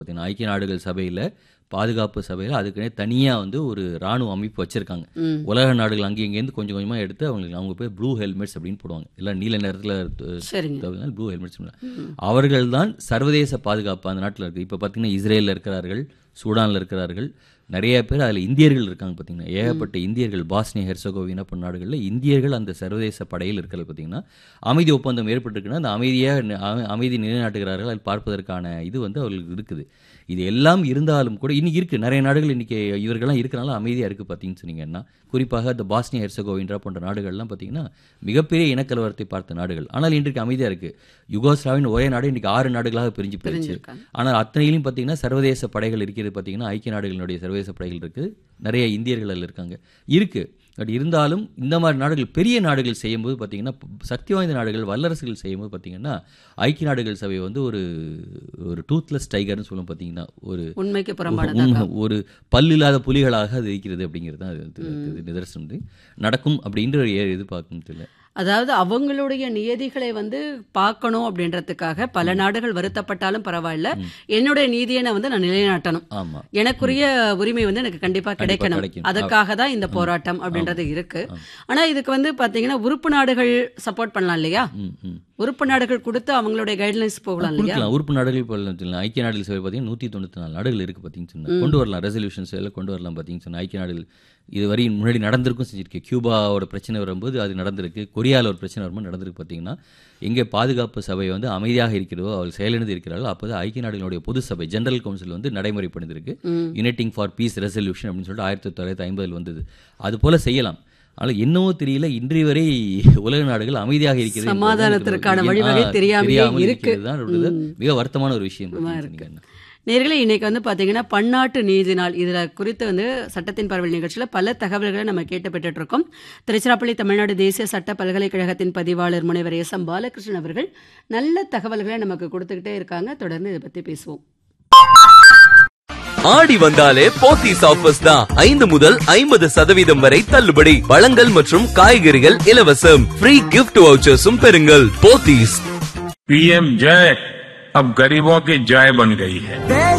பார்த்தீங்கன்னா ஐக்கிய நாடுகள் சபையில் பாதுகாப்பு சபையில் அதுக்குன்னே தனியாக வந்து ஒரு ராணுவ அமைப்பு வச்சுருக்காங்க ம். உலக நாடுகள் அங்கே இங்கேருந்து கொஞ்சம் கொஞ்சமாக எடுத்து அவங்களுக்கு அவங்க பேர் ப்ளூ ஹெல்மெட்ஸ் அப்படின்னு போடுவாங்க எல்லாம் நீல நேரத்தில் சரிங்க ப்ளூ ஹெல்மெட்ஸ் அவர்கள் தான் சர்வதேச பாதுகாப்பு அந்த நாட்டில் இருக்குது இப்போ பார்த்தீங்கன்னா இஸ்ரேலில் இருக்கிறார்கள் சூடானில் இருக்கிறார்கள் நிறைய பேர் அதில் இந்தியர்கள் இருக்காங்க பார்த்தீங்கன்னா ஏகப்பட்ட இந்தியர்கள் பாஸ்னியா ஹெர்சகோவினா போன்ற நாடுகளில் இந்தியர்கள் அந்த சர்வதேச படையில் இருக்கிறது பார்த்தீங்கன்னா அமைதி ஒப்பந்தம் ஏற்பட்டிருக்குன்னா அந்த அமைதியாக அமைதி நிலைநாட்டுகிறார்கள் அதில் பார்ப்பதற்கான இது வந்து அவர்களுக்கு இருக்குது இது எல்லாம் இருந்தாலும் கூட இன்னைக்கு இருக்குது நிறைய நாடுகள் இன்னைக்கு இவர்கள்லாம் இருக்கிறனால அமைதியாக இருக்குது பார்த்தீங்கன்னு சொன்னீங்கன்னா குறிப்பாக இந்த பாஸ்னியா ஹெர்சகோவின்றா போன்ற நாடுகள்லாம் பார்த்தீங்கன்னா மிகப்பெரிய இனக்கலவரத்தை பார்த்த நாடுகள் ஆனால் இன்றைக்கு அமைதியாக இருக்குது யுகோஸ்லாவின் ஒரே நாடு இன்றைக்கி ஆறு நாடுகளாக பிரிஞ்சு போயிடுச்சு பிரிஞ்சிருக்காங்க ஆனால் அத்தனையிலும் பார்த்தீங்கன்னா சர்வதேச படைகள் இருக்கிறது பார்த்தீங்கன்னா ஐக்கிய நாடுகளினுடைய சர்வதேச படைகள் இருக்குது நிறைய இந்தியர்கள் அதில் இருக்காங்க இருக்குது பட் இருந்தாலும் இந்த மாதிரி நாடுகள் பெரிய நாடுகள் செய்யும்போது பார்த்தீங்கன்னா சக்தி வாய்ந்த நாடுகள் வல்லரசுகள் செய்யும்போது பார்த்தீங்கன்னா ஐக்கிய நாடுகள் சபை வந்து ஒரு ஒரு டூத்லெஸ் டைகர்னு சொல்லுவோம் பார்த்தீங்கன்னா ஒரு உண்மைக்கு புறம்பானதாக உண்மை, ஒரு பல்லில்லாத புலிகளாக அது இருக்கிறது அப்படிங்கிறது தான் அது இது நிதர்சனம் வந்து. நடக்கும் அப்படின்ற ஒரு ஏ- எதிர்பார்க்கணும் தெரியல அதாவது அவங்களுடைய நியதிகளை வந்து பார்க்கணும் அப்படின்றதுக்காக பல நாடுகள் வருத்தப்பட்டாலும் பரவாயில்ல என்னுடைய நீதியை நான் வந்து நான் நிலைநாட்டணும் ஆமாம் எனக்குரிய உரிமை வந்து எனக்கு கண்டிப்பா கிடைக்கணும் கிடைக்கும். அதுக்காக தான் இந்த போராட்டம் அப்படின்றது இருக்கு ஆனா இதுக்கு வந்து பாத்தீங்கன்னா உறுப்பு நாடுகள் சப்போர்ட் பண்ணலாம் இல்லையா ம் ம் உறுப்பு நாடுகள் கொடுத்து அவங்களுடைய கைட்லைன்ஸ் போகலாம் இல்லையா கொடுக்கலாம் உறுப்பு நாடுகள் இப்போ சொல்லலாம் ஐக்கிய நாடுகள் சபை பார்த்தீங்கன்னா நூற்றி தொண்ணூற்றி நாலு நாடுகள் இருக்குது பார்த்தீங்கன்னு சொன்னா கொண்டு வரலாம் ரெசல்யூஷன்ஸ் எல்லாம் கொண்டு வரலாம் பார்த்தீங்கன்னு சொன்னா ஐக்கிய நாடுகள் இது வரை முன்னாடி நடந்திருக்கும் செஞ்சிருக்கு கியூபாவோட பிரச்சனை வரும்போது அது நடந்திருக்கு கொரியாவில் ஒரு பிரச்சனை வரும்போது நடந்திருக்கு பார்த்தீங்கன்னா எங்கே பாதுகாப்பு சபை வந்து அமைதியாக இருக்கிறதோ அவள் செயலிழந்து இருக்கிறார்களோ அப்போது ஐக்கிய நாடுகளுடைய பொது சபை ஜெனரல் கவுன்சில் வந்து நடைமுறைப்படுத்திருக்கு ம். யுனைட்டிங் ஃபார் பீஸ் ரெசல்யூஷன் அப்படின்னு சொல்லிட்டு ஆயிரத்தி தொள்ளாயிரத்தி ஐம்பதில் வந்தது அது போல செய்யலாம் ஆனால் என்னவோ தெரியல இன்றைய வரை உலக நாடுகள் அமைதியாக இருக்கிறது என்பதுதான் சமாதானத்திற்கான எனக்கு ஒரு- வழிவகை ஆ, தெரியாமலே தெரியாமல் இருக்கு. இருக்கிறது தான் ஒரு மிக வருத்தமான ஒரு விஷயம் பார்த்தீங்கன்னா. நேர்களே இன்னைக்கு வந்து பாத்தீங்கன்னா பன்னாட்டு நீதி நாள் இதுல குறித்து வந்து சட்டத்தின் பரவல் நிகழ்ச்சியில பல தகவல்களை நம்ம கேட்டு பெற்றுட்டு இருக்கோம் திருச்சிராப்பள்ளி தமிழ்நாடு தேசிய சட்ட பல்கலைக்கழகத்தின் பதிவாளர் முனைவர் எஸ் எம் பாலகிருஷ்ணன் அவர்கள் நல்ல தகவல்களை நமக்கு கொடுத்துக்கிட்டே இருக்காங்க தொடர்ந்து இதை பத்தி பேசுவோம் ஆடி வந்தாலே போத்தீஸ் ஆஃபர்ஸ் தான் ஐந்து முதல் ஐம்பது சதவீதம் வரை தள்ளுபடி பழங்கள் மற்றும் காய்கறிகள் இலவசம் ஃப்ரீ கிஃப்ட் வவுச்சர்ஸும் பெறுங்கள் போத்தீஸ் पीएम जय अब गरीबों की जय बन गई है देश